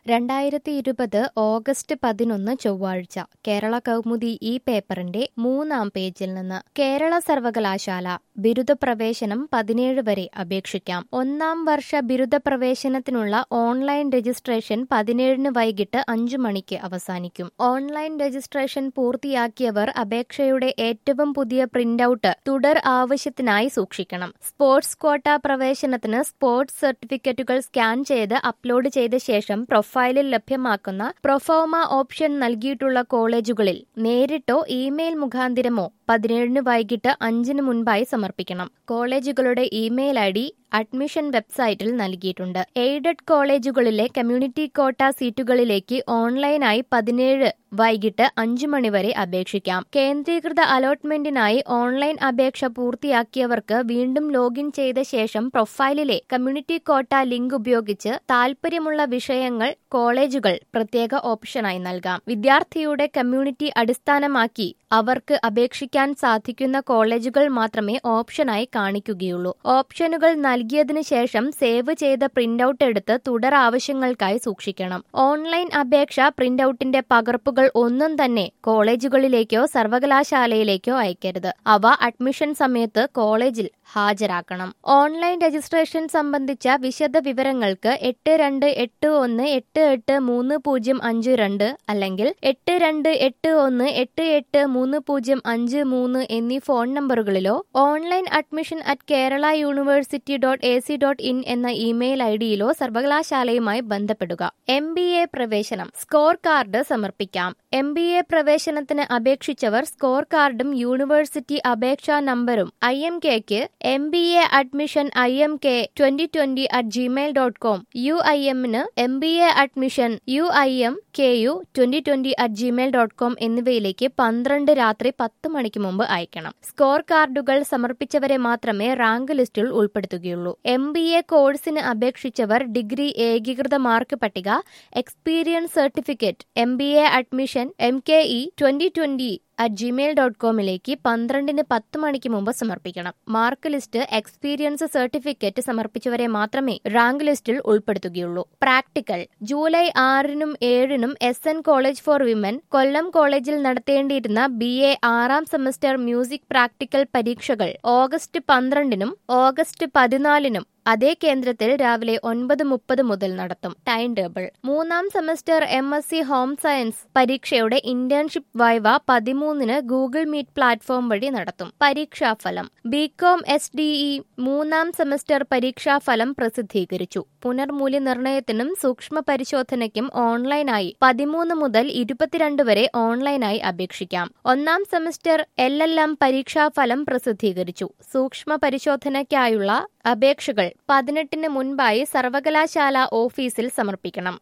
രണ്ടായിരത്തി ഇരുപത് ഓഗസ്റ്റ് പതിനൊന്ന് ചൊവ്വാഴ്ച കേരള കൗമുദി ഈ പേപ്പറിന്റെ മൂന്നാം പേജിൽ നിന്ന് കേരള സർവകലാശാല ബിരുദ പ്രവേശനം പതിനേഴ് വരെ അപേക്ഷിക്കാം ഒന്നാം വർഷ ബിരുദ പ്രവേശനത്തിനുള്ള ഓൺലൈൻ രജിസ്ട്രേഷൻ പതിനേഴിന് വൈകിട്ട് അഞ്ചു മണിക്ക് അവസാനിക്കും ഓൺലൈൻ രജിസ്ട്രേഷൻ പൂർത്തിയാക്കിയവർ അപേക്ഷയുടെ ഏറ്റവും പുതിയ പ്രിന്റൌട്ട് തുടർ ആവശ്യത്തിനായി സൂക്ഷിക്കണം സ്പോർട്സ് ക്വാട്ട പ്രവേശനത്തിന് സ്പോർട്സ് സർട്ടിഫിക്കറ്റുകൾ സ്കാൻ ചെയ്ത് അപ്ലോഡ് ചെയ്ത ശേഷം പ്രൊഫൈലിൽ ലഭ്യമാക്കുന്ന പ്രൊഫോമ ഓപ്ഷൻ നൽകിയിട്ടുള്ള കോളേജുകളിൽ നേരിട്ടോ ഇമെയിൽ മുഖാന്തിരമോ പതിനേഴിന് വൈകിട്ട് അഞ്ചിന് മുൻപായി സമർപ്പിക്കണം കോളേജുകളുടെ ഇമെയിൽ ഐ ഡി അഡ്മിഷൻ വെബ്സൈറ്റിൽ നൽകിയിട്ടുണ്ട് എയ്ഡഡ് കോളേജുകളിലെ കമ്മ്യൂണിറ്റി കോട്ട സീറ്റുകളിലേക്ക് ഓൺലൈനായി പതിനേഴ് വൈകിട്ട് അഞ്ചു മണിവരെ അപേക്ഷിക്കാം കേന്ദ്രീകൃത അലോട്ട്മെന്റിനായി ഓൺലൈൻ അപേക്ഷ പൂർത്തിയാക്കിയവർക്ക് വീണ്ടും ലോഗിൻ ചെയ്ത ശേഷം പ്രൊഫൈലിലെ കമ്മ്യൂണിറ്റി കോട്ട ലിങ്ക് ഉപയോഗിച്ച് താൽപര്യമുള്ള വിഷയങ്ങൾ കോളേജുകൾ പ്രത്യേക ഓപ്ഷനായി നൽകാം വിദ്യാർത്ഥിയുടെ കമ്മ്യൂണിറ്റി അടിസ്ഥാനമാക്കി അവർക്ക് അപേക്ഷിക്കാൻ സാധിക്കുന്ന കോളേജുകൾ മാത്രമേ ഓപ്ഷനായി കാണിക്കുകയുള്ളൂ ഓപ്ഷനുകൾ നൽകിയതിനു ശേഷം സേവ് ചെയ്ത പ്രിന്റൌട്ട് എടുത്ത് തുടർ ആവശ്യങ്ങൾക്കായി സൂക്ഷിക്കണം ഓൺലൈൻ അപേക്ഷ പ്രിന്റൌട്ടിന്റെ പകർപ്പുകൾ ഒന്നും തന്നെ കോളേജുകളിലേക്കോ സർവകലാശാലയിലേക്കോ അയക്കരുത് അവ അഡ്മിഷൻ സമയത്ത് കോളേജിൽ ഹാജരാക്കണം ഓൺലൈൻ രജിസ്ട്രേഷൻ സംബന്ധിച്ച വിശദ വിവരങ്ങൾക്ക് എട്ട് രണ്ട് എട്ട് ഒന്ന് എട്ട് എട്ട് മൂന്ന് പൂജ്യം അഞ്ച് രണ്ട് അല്ലെങ്കിൽ എട്ട് രണ്ട് എട്ട് ഒന്ന് എട്ട് എട്ട് മൂന്ന് പൂജ്യം അഞ്ച് മൂന്ന് എന്നീ ഫോൺ നമ്പറുകളിലോ online admission at Kerala university dot A C dot in എന്ന ഇമെയിൽ ഐ ഡിയിലോ സർവകലാശാലയുമായി ബന്ധപ്പെടുക എം ബി എ പ്രവേശനം സ്കോർ കാർഡ് സമർപ്പിക്കാം എം ബി എ പ്രവേശനത്തിന് അപേക്ഷിച്ചവർ സ്കോർ കാർഡും യൂണിവേഴ്സിറ്റി അപേക്ഷാ നമ്പറും ഐ എം കെക്ക് M B A admission I M K twenty twenty at gmail dot com U I എമ്മിന് M B A admission U I M K U twenty twenty at gmail dot com എന്നിവയിലേക്ക് പന്ത്രണ്ട് രാത്രി പത്ത് മണിക്ക് മുമ്പ് അയക്കണം score കാർഡുകൾ സമർപ്പിച്ചവരെ മാത്രമേ റാങ്ക് ലിസ്റ്റിൽ ഉൾപ്പെടുത്തുകയുള്ളൂ എം ബി എ കോഴ്സിന് അപേക്ഷിച്ചവർ ഡിഗ്രി ഏകീകൃത മാർക്ക് പട്ടിക experience certificate M B A admission M K E twenty twenty at gmail dot കോമിലേക്ക് പന്ത്രണ്ടിന് പത്ത് മണിക്ക് മുമ്പ് സമർപ്പിക്കണം മാർക്ക് ലിസ്റ്റ് എക്സ്പീരിയൻസ് സർട്ടിഫിക്കറ്റ് സമർപ്പിച്ചവരെ മാത്രമേ റാങ്ക് ലിസ്റ്റിൽ ഉൾപ്പെടുത്തുകയുള്ളൂ പ്രാക്ടിക്കൽ ജൂലൈ ആറിനും ഏഴിനും S N college for women Kollam കോളേജിൽ നടത്തേണ്ടിയിരുന്ന ബി എ ആറാം സെമസ്റ്റർ മ്യൂസിക് പ്രാക്ടിക്കൽ പരീക്ഷകൾ ഓഗസ്റ്റ് പന്ത്രണ്ടിനും ഓഗസ്റ്റ് പതിനാലിനും അതേ കേന്ദ്രത്തിൽ രാവിലെ ഒൻപത് മുപ്പത് മുതൽ നടത്തും ടൈം ടേബിൾ മൂന്നാം semester M S C home science പരീക്ഷയുടെ ഇന്റേൺഷിപ്പ് വൈവ പതിമൂന്നിന് ഗൂഗിൾ മീറ്റ് പ്ലാറ്റ്ഫോം വഴി നടത്തും പരീക്ഷാഫലം ബികോം എസ് ഡി ഇ മൂന്നാം സെമസ്റ്റർ പരീക്ഷാഫലം പ്രസിദ്ധീകരിച്ചു പുനർമൂല്യനിർണയത്തിനും സൂക്ഷ്മ പരിശോധനയ്ക്കും ഓൺലൈനായി പതിമൂന്ന് മുതൽ ഇരുപത്തിരണ്ട് വരെ ഓൺലൈനായി അപേക്ഷിക്കാം ഒന്നാം സെമസ്റ്റർ എൽ എൽ എം പരീക്ഷാഫലം പ്രസിദ്ധീകരിച്ചു സൂക്ഷ്മ പരിശോധനയ്ക്കായുള്ള അപേക്ഷകൾ പതിനെട്ടിന് മുൻപായി സർവകലാശാല ഓഫീസിൽ സമർപ്പിക്കണം